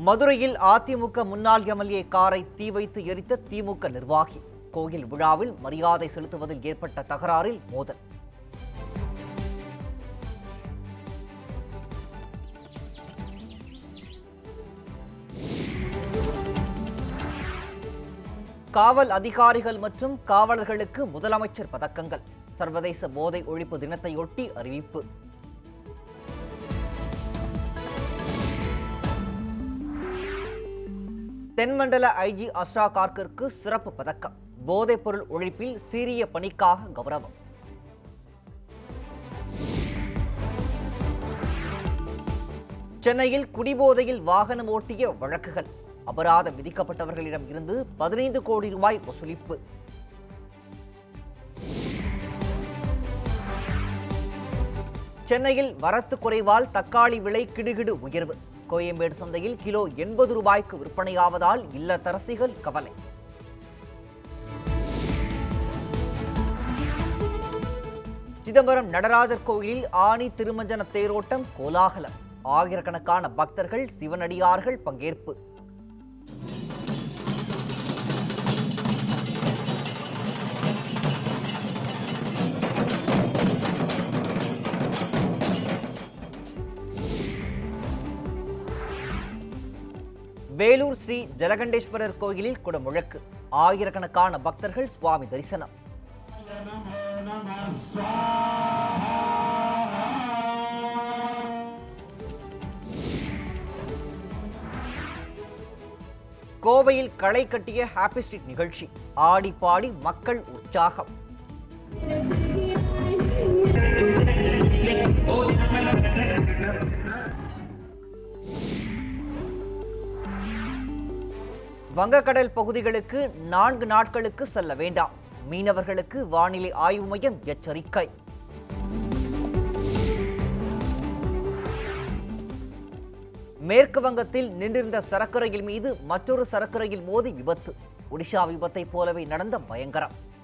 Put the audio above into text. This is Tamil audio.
மதுரையில் அதிமுக முன்னாள் எம்எல்ஏ காரை தீ வைத்து எரித்த திமுக நிர்வாகி கோயில் விழாவில் மரியாதை செலுத்துவதில் ஏற்பட்ட தகராறில் மோதல் காவல் அதிகாரிகள் மற்றும் காவலர்களுக்கு முதலமைச்சர் பதக்கங்கள் சர்வதேச போதை ஒழிப்பு தினத்தையொட்டி அறிவிப்பு தென்மண்டல ஐஜி அஸ்ரா கார்க்கிற்கு சிறப்பு பதக்கம் போதைப்பொருள் ஒழிப்பில் சீரிய பணிக்காக கௌரவம் சென்னையில் குடிபோதையில் வாகனம் ஓட்டிய வழக்குகள் அபராதம் விதிக்கப்பட்டவர்களிடம் இருந்து பதினைந்து கோடி ரூபாய் வசூலிப்பு சென்னையில் வரத்து குறைவால் தக்காளி விலை கிடுகிடு உயர்வு கோயம்பேடு சந்தையில் கிலோ எண்பது ரூபாய்க்கு விற்பனையாவதால் இல்லத்தரசிகள் கவலை சிதம்பரம் நடராஜர் கோயிலில் ஆணி திருமஞ்சன தேரோட்டம் கோலாகலம் ஆயிரக்கணக்கான பக்தர்கள் சிவனடியார்கள் பங்கேற்பு வேலூர் ஸ்ரீ ஜலகண்டேஸ்வரர் கோயிலில் குடமுழக்கு ஆயிரக்கணக்கான பக்தர்கள் சுவாமி தரிசனம் கோவையில் களை கட்டிய ஹாப்பி ஸ்ட்ரீட் நிகழ்ச்சி ஆடி பாடி மக்கள் உற்சாகம் வங்கக்கடல் பகுதிகளுக்கு நான்கு நாட்களுக்கு செல்ல வேண்டாம் மீனவர்களுக்கு வானிலை ஆய்வு மையம் எச்சரிக்கை மேற்கு வங்கத்தில் நின்றிருந்த சரக்கு ரயில் மீது மற்றொரு சரக்கு ரயில் மோதி விபத்து ஒடிஷா விபத்தை போலவே நடந்த பயங்கரம்